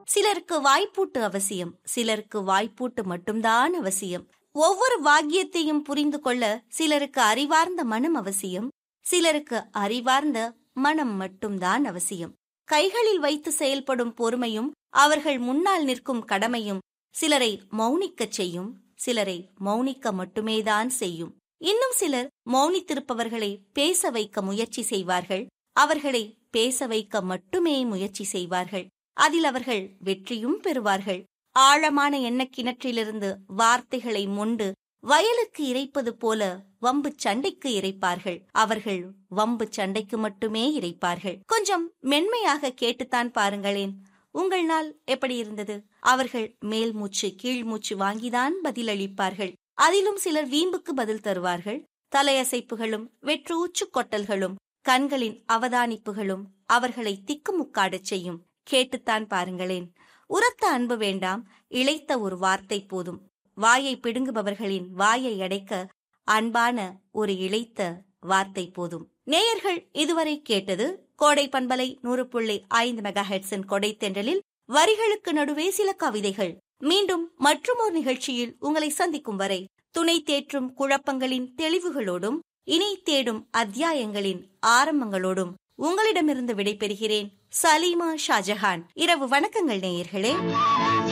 சிலருக்கு வாய்ப்பூட்டு அவசியம் சிலருக்கு வாய்ப்பூட்டு மட்டும்தான் அவசியம் ஒவ்வொரு வாக்கியத்தையும் புரிந்து கொள்ள சிலருக்கு அறிவார்ந்த மனம் அவசியம் சிலருக்கு அறிவார்ந்த மனம் மட்டும்தான் அவசியம் கைகளில் வைத்து செயல்படும் பொறுமையும் அவர்கள் முன்னால் நிற்கும் கடமையும் சிலரை மௌனிக்கச் செய்யும் சிலரை மௌனிக்க மட்டுமேதான் செய்யும் இன்னும் சிலர் மௌனித்திருப்பவர்களை பேச வைக்க முயற்சி செய்வார்கள் அவர்களை பேச வைக்க மட்டுமே முயற்சி செய்வார்கள் அதில் அவர்கள் வெற்றியும் பெறுவார்கள் ஆழமான எண்ணக் கிணற்றிலிருந்து வார்த்தைகளை மொண்டு வயலுக்கு இறைப்பது போல வம்பு சண்டைக்கு இறைப்பார்கள் அவர்கள் வம்பு சண்டைக்கு மட்டுமே இறைப்பார்கள் கொஞ்சம் மென்மையாக கேட்டுத்தான் பாருங்களேன் உங்கள் நாள் எப்படி இருந்தது அவர்கள் மேல் மூச்சு கீழ் மூச்சு வாங்கிதான் பதிலளிப்பார்கள் அதிலும் சிலர் வீம்புக்கு பதில் தருவார்கள் தலையசைப்புகளும் வெற்றூச்சு கொட்டல்களும் கண்களின் அவதானிப்புகளும் அவர்களை திக்குமுக்காடச் செய்யும் கேட்டுத்தான் பாருங்களேன் உரத்த அன்பு வேண்டாம் இழைத்த ஒரு வார்த்தை போதும் வாயை பிடுங்குபவர்களின் வாயை அடைக்க அன்பான ஒரு இழைத்த வார்த்தை போதும் நேயர்கள் இதுவரை கேட்டது கோடை பண்பலை நூறு புள்ளி ஐந்து மெகா ஹெட்ஸின் கொடை தென்றலில் வரிகளுக்கு நடுவே சில கவிதைகள் மீண்டும் மற்றுமோர் நிகழ்ச்சியில் உங்களை சந்திக்கும் வரை துணை தேற்றும் குழப்பங்களின் தெளிவுகளோடும் இணை தேடும் அத்தியாயங்களின் ஆரம்பங்களோடும் உங்களிடமிருந்து விடைபெறுகிறேன் சலீமா ஷாஜஹான் இரவு வணக்கங்கள் நேயர்களே